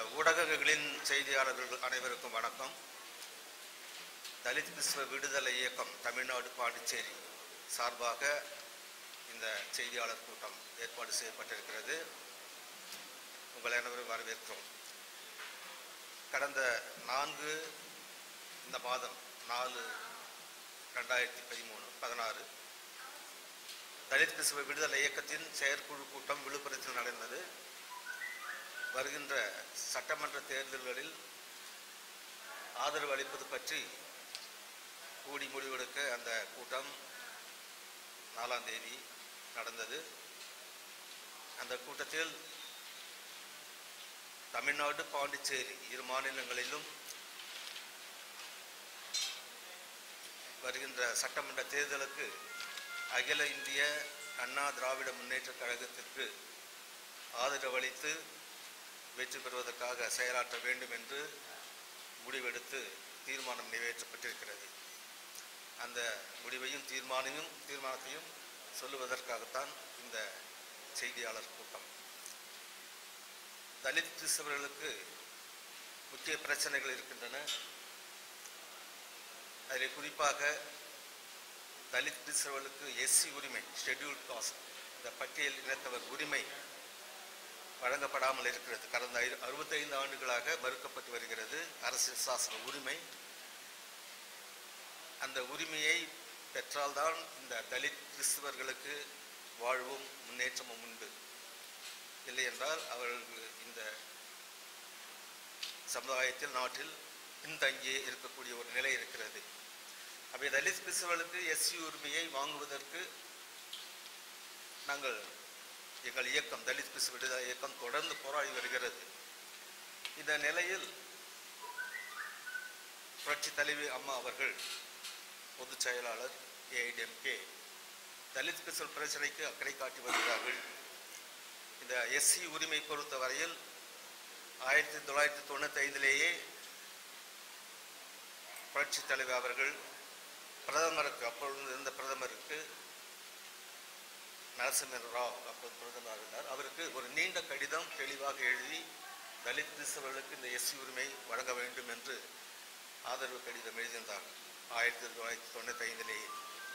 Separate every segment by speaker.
Speaker 1: ஊடகங்களின் செய்தியாளர்கள் அனைவருக்கும் வணக்கம் தலித் கிறிஸ்தவ விடுதலை இயக்கம் தமிழ்நாடு பாண்டிச்சேரி சார்பாக இந்த செய்தியாளர் கூட்டம் ஏற்பாடு செய்யப்பட்டிருக்கிறது உங்கள் அனைவரும் வரவேற்கிறோம் கடந்த நான்கு இந்த மாதம் நாலு ரெண்டாயிரத்தி பதிமூணு பதினாறு தலித் கிறிஸ்தவ விடுதலை இயக்கத்தின் செயற்குழு கூட்டம் விழுப்புரத்தில் நடந்தது வருகின்ற சட்டமன்ற தேர்தல்களில் ஆதரவு அளிப்பது பற்றி கூடி முடிவெடுக்க அந்த கூட்டம் நாலாம் தேதி நடந்தது அந்த கூட்டத்தில் தமிழ்நாடு பாண்டிச்சேரி இரு மாநிலங்களிலும் வருகின்ற சட்டமன்ற தேர்தலுக்கு அகில இந்திய அண்ணா திராவிட முன்னேற்றக் கழகத்திற்கு ஆதரவளித்து வெற்றி பெறுவதற்காக செயலாற்ற வேண்டும் என்று முடிவெடுத்து தீர்மானம் நிறைவேற்றப்பட்டிருக்கிறது அந்த முடிவையும் தீர்மானமும் தீர்மானத்தையும் சொல்லுவதற்காகத்தான் இந்த செய்தியாளர் கூட்டம் தலித் கிறிஸ்தவர்களுக்கு முக்கிய பிரச்சனைகள் இருக்கின்றன அதில் குறிப்பாக தலித் கிறிஸ்தவர்களுக்கு எஸ்சி உரிமை ஷெட்யூல்ட் காஸ்ட் இந்த பட்டியல் இனத்தவர் உரிமை வழங்கப்படாமல் இருக்கிறது கடந்த ஐ- 65 ஆண்டுகளாக மறுக்கப்பட்டு வருகிறது அரசியல் சாசன உரிமை அந்த உரிமையை பெற்றால்தான் இந்த தலித் கிறிஸ்தவர்களுக்கு வாழ்வும் முன்னேற்றமும் உண்டு இல்லை என்றால் அவர்களுக்கு இந்த சமுதாயத்தில் நாட்டில் பின்தங்கியே இருக்கக்கூடிய ஒரு நிலை இருக்கிறது அப்படி தலித் கிறிஸ்தவர்களுக்கு எஸ்சி உரிமையை வாங்குவதற்கு நாங்கள் எங்கள் இயக்கம் தலித் கிறிஸ்தவ விடுதலை இயக்கம் தொடர்ந்து போராடி வருகிறது இந்த நிலையில் புரட்சி தலைவி அம்மா அவர்கள் பொதுச் செயலாளர் ஏஐடிஎம்கே தலித் கிறிஸ்தவ பிரச்சனைக்கு அக்கறை காட்டி வருகிறார்கள் இந்த எஸ்சி உரிமை பொறுத்த வரையில் ஆயிரத்தி தொள்ளாயிரத்தி தொண்ணூற்றி ஐந்திலேயே புரட்சி தலைவர் அவர்கள் பிரதமருக்கு அப்பொழுது இருந்த பிரதமருக்கு நரசிம்ம ராவ் அப்போது பிரதமர் இருந்தார் அவருக்கு ஒரு நீண்ட கடிதம் தெளிவாக எழுதி தலித் கிறிஸ்தவர்களுக்கு இந்த எஸ்சி உரிமை வழங்க வேண்டும் என்று ஆதரவு கடிதம் எழுதியிருந்தார் ஆயிரத்தி தொள்ளாயிரத்தி தொண்ணூற்றி ஐந்திலேயே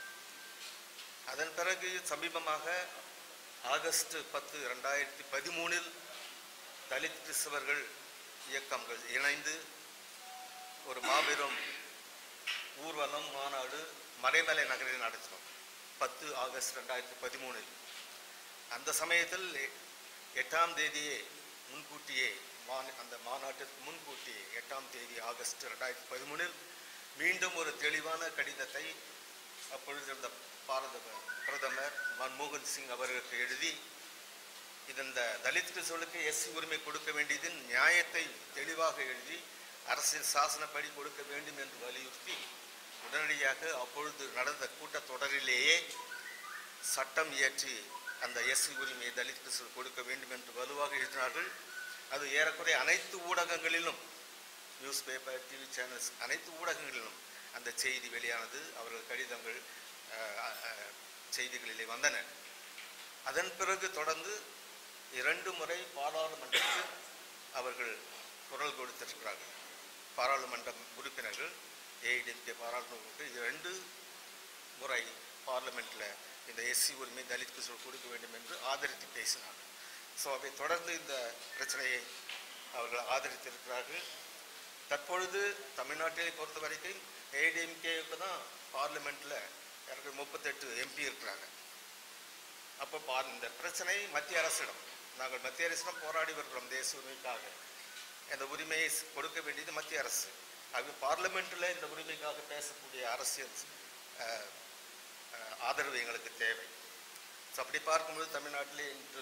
Speaker 1: அதன் பிறகு சமீபமாக ஆகஸ்ட் பத்து ரெண்டாயிரத்தி பதிமூணில் தலித் கிறிஸ்தவர்கள் இயக்கங்கள் இணைந்து ஒரு மாபெரும் ஊர்வலம் மாநாடு மறைமலை நகரில் நடத்தினோம் பத்து ஆகஸ்ட் ரெண்டாயிரத்தி பதிமூணில் அந்த சமயத்தில் எ- எட்டாம் தேதியே முன்கூட்டியே மா- அந்த மாநாட்டிற்கு முன்கூட்டியே எட்டாம் தேதி ஆகஸ்ட் ரெண்டாயிரத்தி பதிமூணில் மீண்டும் ஒரு தெளிவான கடிதத்தை அப்பொழுது இருந்த பாரத பிரதமர் மன்மோகன் சிங் அவர்களுக்கு எழுதி இது இந்த தலித் கிறிஸ்தவர்களுக்கு எஸ்சி உரிமை கொடுக்க வேண்டியதின் நியாயத்தை தெளிவாக எழுதி அரசியல் சாசனப்படி கொடுக்க வேண்டும் என்று வலியுறுத்தி உடனடியாக அப்பொழுது நடந்த கூட்டத்தொடரிலேயே சட்டம் இயற்றி அந்த எஸ்சி உரிமையை தலித் கிறிஸ்தவர்கள் கொடுக்க வேண்டும் என்று வலுவாக எழுதினார்கள் அது ஏறக்குறைய அனைத்து ஊடகங்களிலும் நியூஸ் பேப்பர் டிவி சேனல்ஸ் அனைத்து ஊடகங்களிலும் அந்த செய்தி வெளியானது அவர்கள் கடிதங்கள் அஹ், அஹ், செய்திகளிலே வந்தன அதன் பிறகு தொடர்ந்து இரண்டு முறை பாராளுமன்றத்தில் அவர்கள் குரல் கொடுத்திருக்கிறார்கள் பாராளுமன்ற உறுப்பினர்கள் ஏஐடிஎம்கே பாராளுமன்ற இரண்டு முறை பார்லிமெண்ட்டில் இந்த எஸ்சி உரிமை தலித் கிறிஸ்தவர்கள் கொடுக்க வேண்டும் என்று ஆதரித்து பேசினார்கள் ஸோ அதை தொடர்ந்து இந்த பிரச்சனையை அவர்கள் ஆதரித்திருக்கிறார்கள் தற்பொழுது தமிழ்நாட்டை பொறுத்த வரைக்கும் ஏடிஎம்கேவுக்கு தான் பார்லிமெண்ட்டில் எனக்கு முப்பத்தெட்டு எம்பி இருக்கிறாங்க அப்போ பா இந்த பிரச்சனை மத்திய அரசிடம் நாங்கள் மத்திய அரசிடம் போராடி வருகிறோம் தேசிய உரிமைக்காக இந்த உரிமையை ஸ்- கொடுக்க வேண்டியது மத்திய அரசு அது பார்லிமெண்ட்டில் இந்த உரிமைக்காக பேசக்கூடிய அரசியல் அஹ், அஹ், ஆதரவு எங்களுக்கு தேவை ஸோ அப்படி பார்க்கும்போது தமிழ்நாட்டிலே இன்று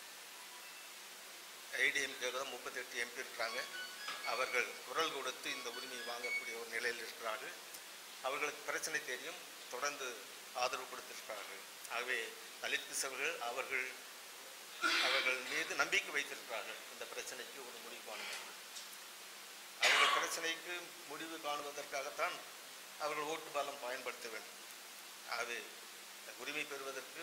Speaker 1: ஐடிஎம்கே தான் முப்பத்தெட்டு எம்பி இருக்கிறாங்க அவர்கள் குரல் கொடுத்து இந்த உரிமையை வாங்கக்கூடிய ஒரு நிலையில் இருக்கிறார்கள் அவர்களுக்கு பிரச்சனை தெரியும் தொடர்ந்து ஆதரவு கொடுத்திருக்கிறார்கள் ஆகவே தலித் கிறிஸ்தவர்கள் அவர்கள் அவர்கள் மீது நம்பிக்கை வைத்திருக்கிறார்கள் இந்த பிரச்சனைக்கு ஒரு முடிவு காண வேண்டும் அவர்கள் பிரச்சனைக்கு முடிவு காணுவதற்காகத்தான் அவர்கள் ஓட்டு பலம் பயன்படுத்த வேண்டும் ஆகவே இந்த உரிமை பெறுவதற்கு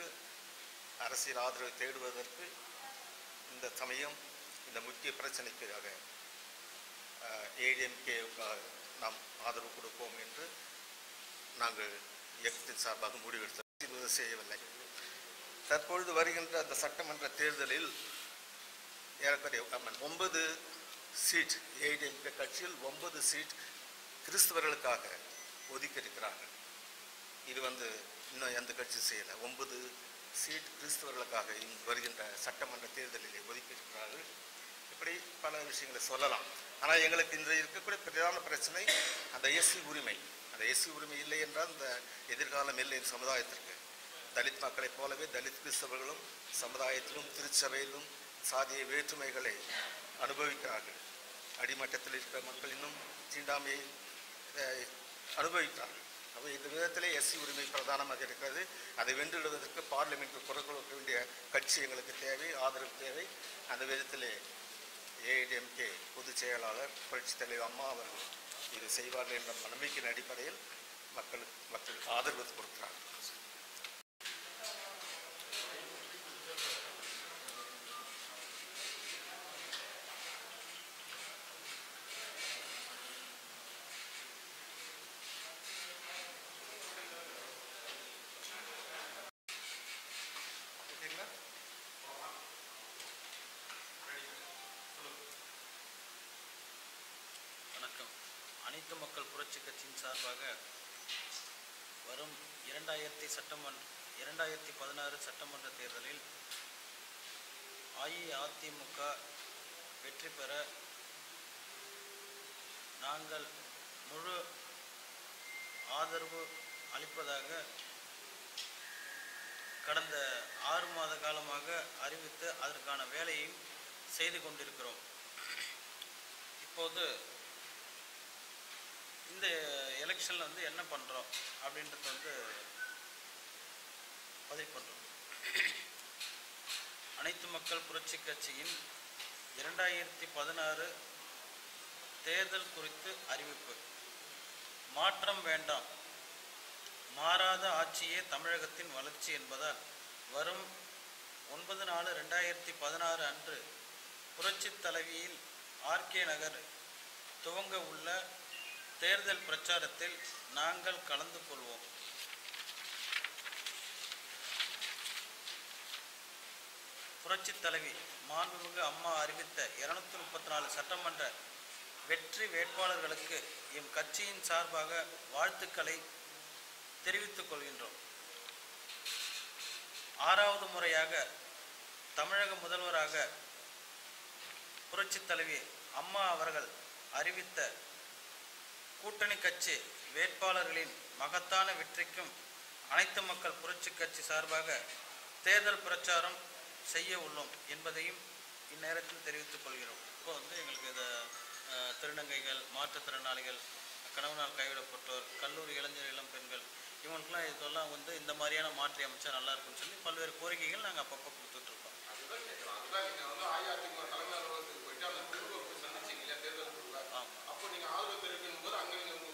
Speaker 1: அரசியல் ஆதரவை தேடுவதற்கு இந்த சமயம் இந்த முக்கிய பிரச்சனைக்காக ஏடிஎம்கேவுக்கு நாம் ஆதரவு கொடுப்போம் என்று நாங்கள் இயக்கத்தின் சார்பாக முடிவெடுத்து செய்யவில்லை தற்பொழுது வருகின்ற அந்த சட்டமன்ற தேர்தலில் ஏறக்குறைய ஆமாம், ஒன்பது சீட் ஏடிஎம்கே கட்சியில் ஒன்பது சீட் கிறிஸ்தவர்களுக்காக ஒதுக்கியிருக்கிறார்கள் இது வந்து இன்னும் எந்த கட்சி செய்யலை ஒன்பது சீட் கிறிஸ்தவர்களுக்காக இங்கு வருகின்ற சட்டமன்ற தேர்தலிலே ஒதுக்கியிருக்கிறார்கள் இப்படி பல விஷயங்களை சொல்லலாம் ஆனால் எங்களுக்கு இன்று இருக்கக்கூடிய பிரதான பிரச்சனை அந்த எஸ்சி உரிமை அந்த எஸ்சி உரிமை இல்லை என்றால் இந்த எதிர்காலம் இல்லை இந்த சமுதாயத்திற்கு தலித் மக்களைப் போலவே தலித் கிறிஸ்தவர்களும் சமுதாயத்திலும் திருச்சபையிலும் சாதிய வேற்றுமைகளை அனுபவிக்கிறார்கள் அடிமட்டத்தில் இருக்கிற மக்கள் இன்னும் தீண்டாமையை அஹ், அனுபவிக்கிறார்கள் அப்போ இந்த விதத்திலே எஸ்சி உரிமை பிரதானமாக இருக்கிறது அதை வென்றிடுவதற்கு பார்லிமெண்ட் குரல் கொடுக்க வேண்டிய கட்சி எங்களுக்கு தேவை ஆதரவு தேவை அந்த விதத்திலே ஏஐடிஎம்கே பொதுச் செயலாளர் புரட்சித் தலைவர் அம்மா அவர்கள் இது செய்வார்கள் என்ற நம்பிக்கையின் அடிப்படையில் மக்களுக்கு மக்கள் ஆதரவு கொடுக்கிறார்கள் ஓகேங்களா
Speaker 2: வணக்கம் அனைத்து மக்கள் புரட்சி கட்சியின் சார்பாக வரும் இரண்டாயிரத்தி சட்டமன்ற இரண்டாயிரத்தி பதினாறு சட்டமன்ற தேர்தலில் அஇஅதிமுக வெற்றி பெற நாங்கள் முழு ஆதரவு அளிப்பதாக கடந்த ஆறு மாத காலமாக அறிவித்து அதற்கான வேலையையும் செய்து கொண்டிருக்கிறோம் இப்போது இந்த எலெக்ஷனில் வந்து என்ன பண்ணுறோம் அப்படின்றத வந்து பதிவு பண்ணுறோம் அனைத்து மக்கள் புரட்சி கட்சியின் இரண்டாயிரத்தி பதினாறு தேர்தல் குறித்து அறிவிப்பு மாற்றம் வேண்டாம் மாறாத ஆட்சியே தமிழகத்தின் வளர்ச்சி என்பதால் வரும் ஒன்பது நாலு ரெண்டாயிரத்தி பதினாறு அன்று புரட்சித் தலைவியில் ஆர்கே நகர் துவங்க உள்ள தேர்தல் பிரச்சாரத்தில் நாங்கள் கலந்து கொள்வோம் புரட்சித் தலைவி மாண்புமிகு அம்மா அறிவித்த இருநூத்தி முப்பத்தி நாலு சட்டமன்ற வெற்றி வேட்பாளர்களுக்கு எம் கட்சியின் சார்பாக வாழ்த்துக்களை தெரிவித்துக் கொள்கின்றோம் ஆறாவது முறையாக தமிழக முதல்வராக புரட்சித் தலைவி அம்மா அவர்கள் அறிவித்த கூட்டணி கட்சி வேட்பாளர்களின் மகத்தான வெற்றிக்கும் அனைத்து மக்கள் புரட்சி கட்சி சார்பாக தேர்தல் பிரச்சாரம் செய்ய உள்ளோம் என்பதையும் இந்நேரத்தில் தெரிவித்துக் கொள்கிறோம் இப்போ வந்து எங்களுக்கு இந்த அஹ், திருநங்கைகள் மாற்றுத்திறனாளிகள் கணவனால் கைவிடப்பட்டோர் கல்லூரி இளைஞர் இளம் பெண்கள் இவங்களுக்குலாம் இதெல்லாம் வந்து இந்த மாதிரியான மாற்றி அமைச்சா நல்லா இருக்கும்னு சொல்லி பல்வேறு கோரிக்கைகள் நாங்கள் அப்பப்போ கொடுத்துட்ருக்கோம்
Speaker 3: அதுதான் கேட்கிறோம். அதுதான் நீங்க வந்து அஇஅதிமுக தலைமை அலுவலகத்துக்கு போயிட்டு அந்த குழுவை போய் சந்திச்சீங்க இல்லையா தேர்தல் குழுவை
Speaker 2: ஆமாம்
Speaker 3: அப்போ நீங்க ஆதரவு தெரிவிக்கும் போது அங்க நீங்க